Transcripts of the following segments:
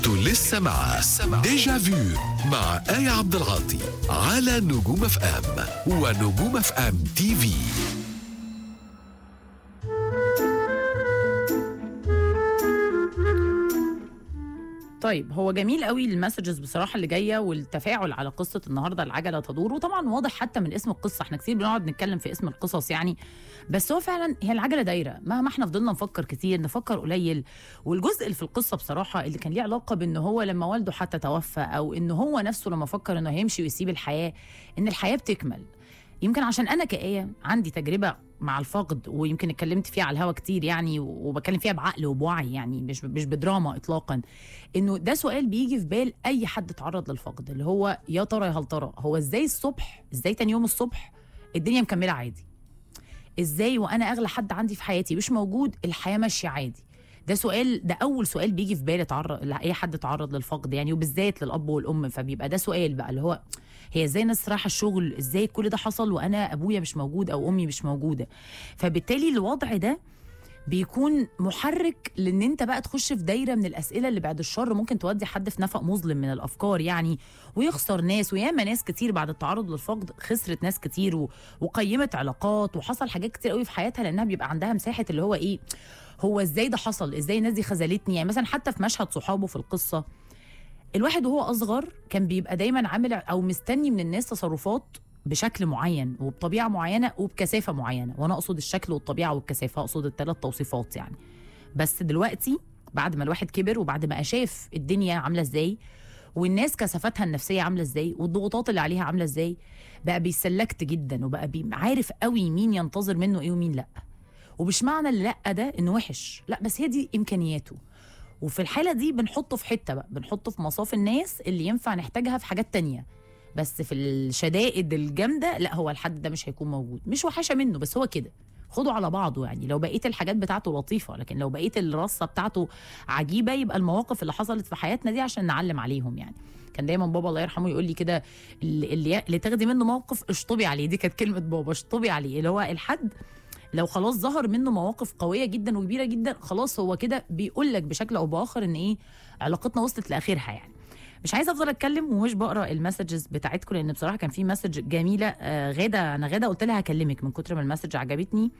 لسه مع ديجا فيو مع آية عبد العاطي على نجوم اف ام ونجوم اف ام تي في طيب هو جميل قوي المسجز بصراحه اللي جايه والتفاعل على قصه النهارده العجله تدور وطبعا واضح حتى من اسم القصه احنا كتير بنقعد نتكلم في اسم القصص يعني بس هو فعلا هي العجله دايره مهما احنا فضلنا نفكر كتير نفكر قليل والجزء اللي في القصه بصراحه اللي كان ليه علاقه بان هو لما والده حتى توفى او ان هو نفسه لما فكر انه هيمشي ويسيب الحياه ان الحياه بتكمل يمكن عشان انا كآية عندي تجربه مع الفقد ويمكن اتكلمت فيها على الهوا كتير يعني وبتكلم فيها بعقل وبوعي يعني مش مش بدراما اطلاقا انه ده سؤال بيجي في بال اي حد اتعرض للفقد اللي هو يا ترى يا هل ترى هو ازاي الصبح ازاي تاني يوم الصبح الدنيا مكمله عادي ازاي وانا اغلى حد عندي في حياتي مش موجود الحياه ماشيه عادي ده سؤال ده اول سؤال بيجي في بالي اتعرض لاي حد اتعرض للفقد يعني وبالذات للاب والام فبيبقى ده سؤال بقى اللي هو هي ازاي الناس رايحه الشغل ازاي كل ده حصل وانا ابويا مش موجود او امي مش موجوده فبالتالي الوضع ده بيكون محرك لان انت بقى تخش في دايره من الاسئله اللي بعد الشر ممكن تودي حد في نفق مظلم من الافكار يعني ويخسر ناس وياما ناس كتير بعد التعرض للفقد خسرت ناس كتير و... وقيمت علاقات وحصل حاجات كتير قوي في حياتها لانها بيبقى عندها مساحه اللي هو ايه هو ازاي ده حصل ازاي الناس دي خذلتني يعني مثلا حتى في مشهد صحابه في القصه الواحد وهو اصغر كان بيبقى دايما عامل او مستني من الناس تصرفات بشكل معين وبطبيعه معينه وبكثافه معينه وانا اقصد الشكل والطبيعه والكثافه اقصد الثلاث توصيفات يعني بس دلوقتي بعد ما الواحد كبر وبعد ما شاف الدنيا عامله ازاي والناس كثافتها النفسيه عامله ازاي والضغوطات اللي عليها عامله ازاي بقى بيسلكت جدا وبقى بي عارف قوي مين ينتظر منه ايه ومين لا ومش معنى اللي لا ده انه وحش لا بس هي دي امكانياته وفي الحالة دي بنحطه في حتة بقى بنحطه في مصاف الناس اللي ينفع نحتاجها في حاجات تانية بس في الشدائد الجامدة لا هو الحد ده مش هيكون موجود مش وحشة منه بس هو كده خدوا على بعضه يعني لو بقيه الحاجات بتاعته لطيفه لكن لو بقيه الرصه بتاعته عجيبه يبقى المواقف اللي حصلت في حياتنا دي عشان نعلم عليهم يعني كان دايما بابا الله يرحمه يقول لي كده اللي, اللي, اللي تاخدي منه موقف اشطبي عليه دي كانت كلمه بابا اشطبي عليه اللي هو الحد لو خلاص ظهر منه مواقف قويه جدا وكبيره جدا خلاص هو كده بيقول لك بشكل او باخر ان ايه علاقتنا وصلت لاخرها يعني مش عايزه افضل اتكلم ومش بقرا المسجز بتاعتكم لان بصراحه كان في مسج جميله آه غاده انا غاده قلت لها هكلمك من كتر ما المسج عجبتني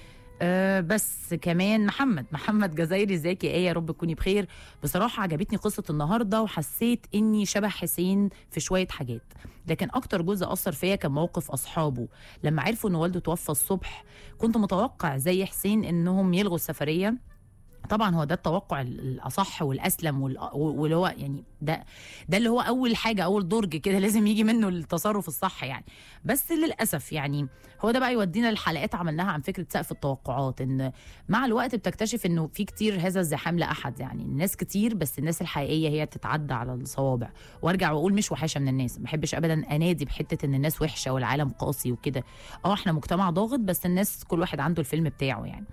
أه بس كمان محمد محمد جزايري ازيك يا ايه يا رب تكوني بخير بصراحه عجبتني قصه النهارده وحسيت اني شبه حسين في شويه حاجات لكن اكتر جزء اثر فيا كان موقف اصحابه لما عرفوا ان والده توفى الصبح كنت متوقع زي حسين انهم يلغوا السفريه طبعا هو ده التوقع الاصح والاسلم واللي هو يعني ده ده اللي هو اول حاجه اول درج كده لازم يجي منه التصرف الصح يعني بس للاسف يعني هو ده بقى يودينا لحلقات عملناها عن فكره سقف التوقعات ان مع الوقت بتكتشف انه في كتير هذا الزحام لا احد يعني الناس كتير بس الناس الحقيقيه هي تتعدى على الصوابع وارجع واقول مش وحشه من الناس ما بحبش ابدا انادي بحته ان الناس وحشه والعالم قاسي وكده اه احنا مجتمع ضاغط بس الناس كل واحد عنده الفيلم بتاعه يعني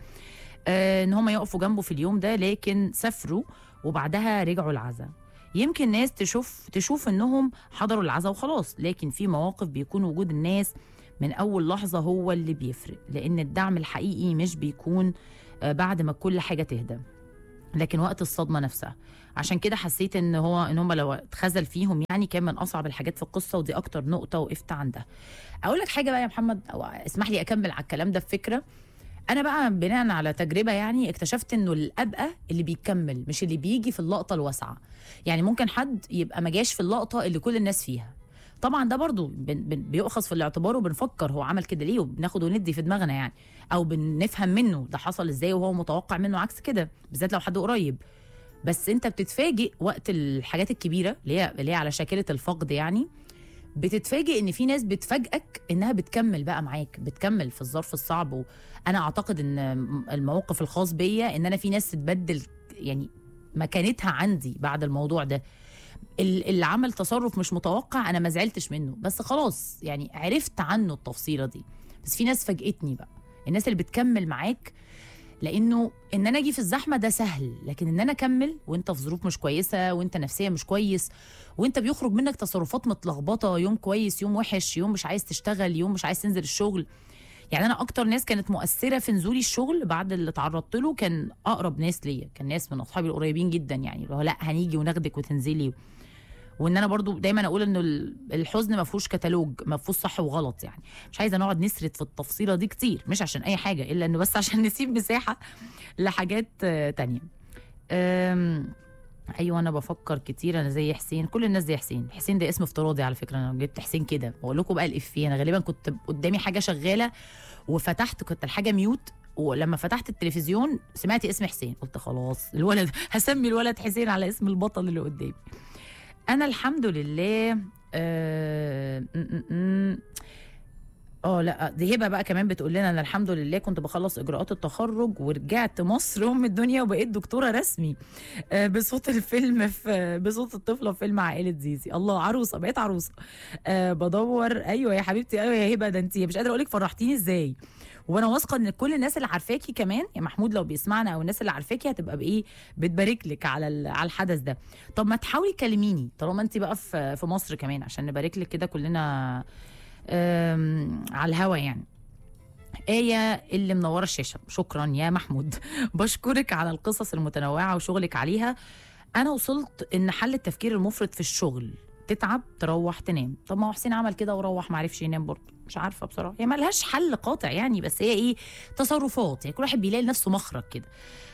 آه ان هم يقفوا جنبه في اليوم ده لكن سافروا وبعدها رجعوا العزاء يمكن ناس تشوف تشوف انهم حضروا العزاء وخلاص لكن في مواقف بيكون وجود الناس من اول لحظه هو اللي بيفرق لان الدعم الحقيقي مش بيكون آه بعد ما كل حاجه تهدى لكن وقت الصدمه نفسها عشان كده حسيت ان هو ان هم لو اتخذل فيهم يعني كان من اصعب الحاجات في القصه ودي اكتر نقطه وقفت عندها اقول لك حاجه بقى يا محمد او اسمح لي اكمل على الكلام ده بفكره انا بقى بناء على تجربه يعني اكتشفت انه الابقى اللي بيكمل مش اللي بيجي في اللقطه الواسعه يعني ممكن حد يبقى ما جاش في اللقطه اللي كل الناس فيها طبعا ده برضو بن بن بيؤخذ في الاعتبار وبنفكر هو عمل كده ليه وبناخد وندي في دماغنا يعني او بنفهم منه ده حصل ازاي وهو متوقع منه عكس كده بالذات لو حد قريب بس انت بتتفاجئ وقت الحاجات الكبيره اللي هي اللي هي على شاكله الفقد يعني بتتفاجئ ان في ناس بتفاجئك انها بتكمل بقى معاك بتكمل في الظرف الصعب وانا اعتقد ان الموقف الخاص بيا ان انا في ناس تتبدل يعني مكانتها عندي بعد الموضوع ده اللي عمل تصرف مش متوقع انا ما زعلتش منه بس خلاص يعني عرفت عنه التفصيله دي بس في ناس فاجئتني بقى الناس اللي بتكمل معاك لانه ان انا اجي في الزحمه ده سهل لكن ان انا اكمل وانت في ظروف مش كويسه وانت نفسيا مش كويس وانت بيخرج منك تصرفات متلخبطه يوم كويس يوم وحش يوم مش عايز تشتغل يوم مش عايز تنزل الشغل يعني انا اكتر ناس كانت مؤثره في نزولي الشغل بعد اللي تعرضت له كان اقرب ناس ليا كان ناس من اصحابي القريبين جدا يعني اللي هو لا هنيجي وناخدك وتنزلي وان انا برضو دايما اقول ان ال- الحزن ما فيهوش كتالوج ما فيهوش صح وغلط يعني مش عايزه نقعد نسرد في التفصيله دي كتير مش عشان اي حاجه الا انه بس عشان نسيب مساحه لحاجات آه، تانية أم، ايوه انا بفكر كتير انا زي حسين كل الناس زي حسين حسين ده اسم افتراضي على فكره انا جبت حسين كده بقول لكم بقى الافيه انا غالبا كنت قدامي حاجه شغاله وفتحت كنت الحاجه ميوت ولما فتحت التلفزيون سمعت اسم حسين قلت خلاص الولد هسمي الولد حسين على اسم البطل اللي قدامي انا الحمد لله آه م- م- م. اه لا دي هبه بقى كمان بتقول لنا انا الحمد لله كنت بخلص اجراءات التخرج ورجعت مصر ام الدنيا وبقيت دكتوره رسمي آه، بصوت الفيلم في بصوت الطفله في فيلم عائله زيزي الله عروسه بقيت عروسه أه بدور ايوه يا حبيبتي ايوه يا هبه ده انت مش قادره اقول لك فرحتيني ازاي وانا واثقه ان كل الناس اللي عارفاكي كمان يا محمود لو بيسمعنا او الناس اللي عارفاكي هتبقى بايه بتبارك لك على ال- على الحدث ده طب ما تحاولي كلميني طالما انت بقى في في مصر كمان عشان نبارك لك كده كلنا أم، على الهوا يعني آية اللي منورة الشاشة شكرا يا محمود بشكرك على القصص المتنوعة وشغلك عليها أنا وصلت إن حل التفكير المفرط في الشغل تتعب تروح تنام طب ما هو حسين عمل كده وروح ما عرفش ينام برضه مش عارفة بصراحة هي ملهاش حل قاطع يعني بس هي إيه تصرفات يعني كل واحد بيلاقي لنفسه مخرج كده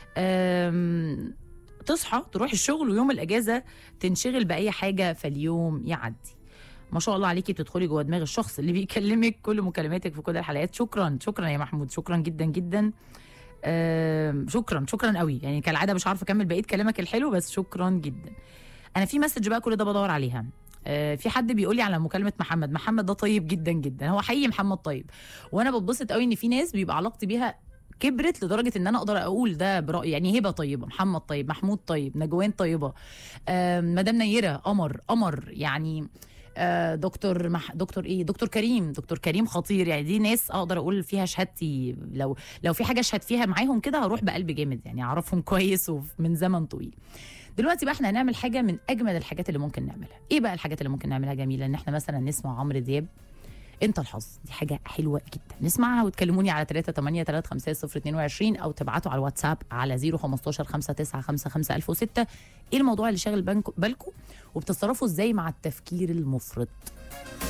أم، تصحى تروح الشغل ويوم الأجازة تنشغل بأي حاجة فاليوم يعدي ما شاء الله عليكي بتدخلي جوه دماغ الشخص اللي بيكلمك كل مكالماتك في كل الحلقات شكرا شكرا يا محمود شكرا جدا جدا آم، شكرا شكرا قوي يعني كالعاده مش عارفه اكمل بقيه كلامك الحلو بس شكرا جدا انا في مسج بقى كل ده بدور عليها آه، في حد بيقول لي على مكالمه محمد محمد ده طيب جدا جدا هو حقيقي محمد طيب وانا بتبسط قوي ان في ناس بيبقى علاقتي بيها كبرت لدرجه ان انا اقدر اقول ده برايي يعني هبه طيبه محمد طيب محمود طيب نجوان طيبه آم، مدام نيره قمر قمر يعني آه، دكتور مح... دكتور ايه دكتور كريم دكتور كريم خطير يعني دي ناس اقدر اقول فيها شهادتي لو لو في حاجه اشهد فيها معاهم كده هروح بقلب جامد يعني اعرفهم كويس ومن زمن طويل دلوقتي بقى احنا هنعمل حاجه من اجمل الحاجات اللي ممكن نعملها ايه بقى الحاجات اللي ممكن نعملها جميله ان احنا مثلا نسمع عمرو دياب انت الحظ دي حاجه حلوه جدا نسمعها وتكلموني على 3 8 3 5 0 22 او تبعتوا على الواتساب على 015 5955 1006 ايه الموضوع اللي شاغل بالكم وبتتصرفوا ازاي مع التفكير المفرط